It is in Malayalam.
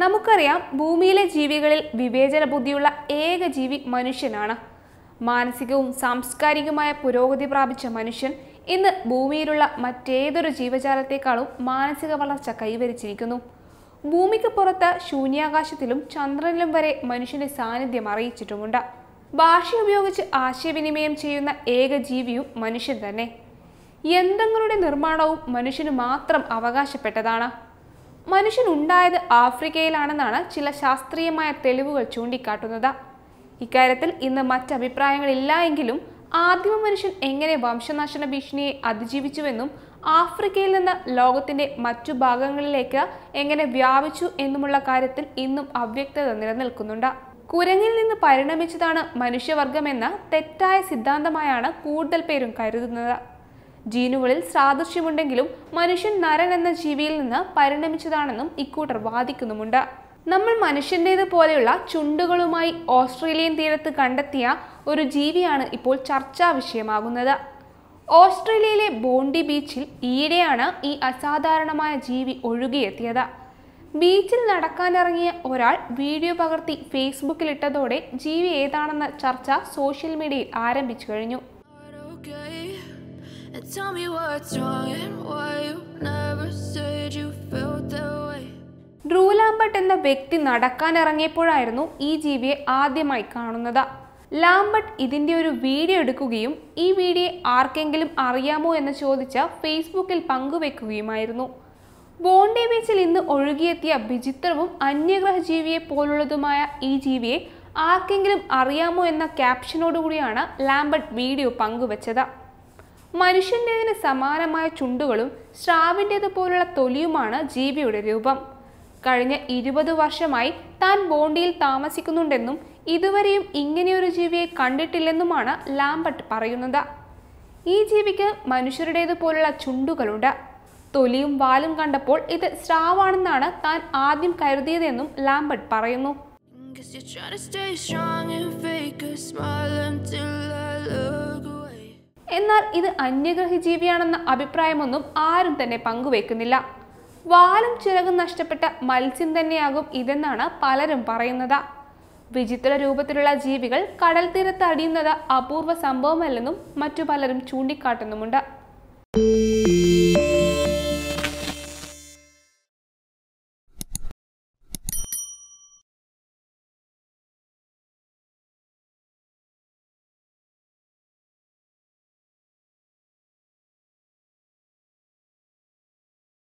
നമുക്കറിയാം ഭൂമിയിലെ ജീവികളിൽ വിവേചന ബുദ്ധിയുള്ള ഏക ജീവി മനുഷ്യനാണ് മാനസികവും സാംസ്കാരികമായ പുരോഗതി പ്രാപിച്ച മനുഷ്യൻ ഇന്ന് ഭൂമിയിലുള്ള മറ്റേതൊരു ജീവജാലത്തെക്കാളും മാനസിക വളർച്ച കൈവരിച്ചിരിക്കുന്നു ഭൂമിക്ക് പുറത്ത് ശൂന്യാകാശത്തിലും ചന്ദ്രനിലും വരെ മനുഷ്യന്റെ സാന്നിധ്യം അറിയിച്ചിട്ടുമുണ്ട് ഭാഷ ഉപയോഗിച്ച് ആശയവിനിമയം ചെയ്യുന്ന ഏക ജീവിയും മനുഷ്യൻ തന്നെ യന്ത്രങ്ങളുടെ നിർമ്മാണവും മനുഷ്യന് മാത്രം അവകാശപ്പെട്ടതാണ് മനുഷ്യൻ ഉണ്ടായത് ആഫ്രിക്കയിലാണെന്നാണ് ചില ശാസ്ത്രീയമായ തെളിവുകൾ ചൂണ്ടിക്കാട്ടുന്നത് ഇക്കാര്യത്തിൽ ഇന്ന് മറ്റഭിപ്രായങ്ങളില്ല എങ്കിലും ആദിമ മനുഷ്യൻ എങ്ങനെ വംശനാശന ഭീഷണിയെ അതിജീവിച്ചുവെന്നും ആഫ്രിക്കയിൽ നിന്ന് ലോകത്തിന്റെ മറ്റു ഭാഗങ്ങളിലേക്ക് എങ്ങനെ വ്യാപിച്ചു എന്നുമുള്ള കാര്യത്തിൽ ഇന്നും അവ്യക്തത നിലനിൽക്കുന്നുണ്ട് കുരങ്ങിൽ നിന്ന് പരിണമിച്ചതാണ് മനുഷ്യവർഗമെന്ന തെറ്റായ സിദ്ധാന്തമായാണ് കൂടുതൽ പേരും കരുതുന്നത് ജീനുകളിൽ സാദൃശ്യമുണ്ടെങ്കിലും മനുഷ്യൻ നരൻ എന്ന ജീവിയിൽ നിന്ന് പരിണമിച്ചതാണെന്നും ഇക്കൂട്ടർ വാദിക്കുന്നുമുണ്ട് നമ്മൾ മനുഷ്യൻ്റേത് പോലെയുള്ള ചുണ്ടുകളുമായി ഓസ്ട്രേലിയൻ തീരത്ത് കണ്ടെത്തിയ ഒരു ജീവിയാണ് ഇപ്പോൾ ചർച്ചാ വിഷയമാകുന്നത് ഓസ്ട്രേലിയയിലെ ബോണ്ടി ബീച്ചിൽ ഈയിടെയാണ് ഈ അസാധാരണമായ ജീവി ഒഴുകിയെത്തിയത് ബീച്ചിൽ നടക്കാനിറങ്ങിയ ഒരാൾ വീഡിയോ പകർത്തി ഫേസ്ബുക്കിലിട്ടതോടെ ജീവി ഏതാണെന്ന ചർച്ച സോഷ്യൽ മീഡിയയിൽ ആരംഭിച്ചു കഴിഞ്ഞു not okay. And tell me what's wrong and why you never said you felt that way. Drew Lambert എന്ന വ്യക്തി നടക്കാനിറങ്ങിയപ്പോഴായിരുന്നു ഈ ജീവിയെ ആദ്യമായി കാണുന്നത് ലാംബർട്ട് ഇതിന്റെ ഒരു വീഡിയോ എടുക്കുകയും ഈ വീഡിയോ ആർക്കെങ്കിലും അറിയാമോ എന്ന് ചോദിച്ച് ഫേസ്ബുക്കിൽ പങ്കുവെക്കുകയുമായിരുന്നു ബോണ്ടി ബീച്ചിൽ ഇന്ന് ഒഴുകിയെത്തിയ വിചിത്രവും അന്യഗ്രഹ ജീവിയെ പോലുള്ളതുമായ ഈ ജീവിയെ ആർക്കെങ്കിലും അറിയാമോ എന്ന ക്യാപ്ഷനോടുകൂടിയാണ് ലാംബർട്ട് വീഡിയോ പങ്കുവച്ചത് മനുഷ്യൻ്റേതിന് സമാനമായ ചുണ്ടുകളും സ്രാവിൻ്റേത് പോലുള്ള തൊലിയുമാണ് ജീവിയുടെ രൂപം കഴിഞ്ഞ ഇരുപത് വർഷമായി താൻ ബോണ്ടിയിൽ താമസിക്കുന്നുണ്ടെന്നും ഇതുവരെയും ഇങ്ങനെയൊരു ജീവിയെ കണ്ടിട്ടില്ലെന്നുമാണ് ലാംബർട്ട് പറയുന്നത് ഈ ജീവിക്ക് മനുഷ്യരുടേത് പോലുള്ള ചുണ്ടുകളുണ്ട് തൊലിയും വാലും കണ്ടപ്പോൾ ഇത് സ്രാവാണെന്നാണ് താൻ ആദ്യം കരുതിയതെന്നും ലാംബർട്ട് പറയുന്നു Guess you're trying to stay strong and fake a smile until I look away. എന്നാൽ ഇത് അന്യഗ്രഹ ജീവിയാണെന്ന അഭിപ്രായമൊന്നും ആരും തന്നെ പങ്കുവെക്കുന്നില്ല വാലും ചിറകും നഷ്ടപ്പെട്ട മത്സ്യം തന്നെയാകും ഇതെന്നാണ് പലരും പറയുന്നത് വിചിത്ര രൂപത്തിലുള്ള ജീവികൾ കടൽ തീരത്ത് അടിയുന്നത് അപൂർവ സംഭവമല്ലെന്നും മറ്റു പലരും ചൂണ്ടിക്കാട്ടുന്നുമുണ്ട്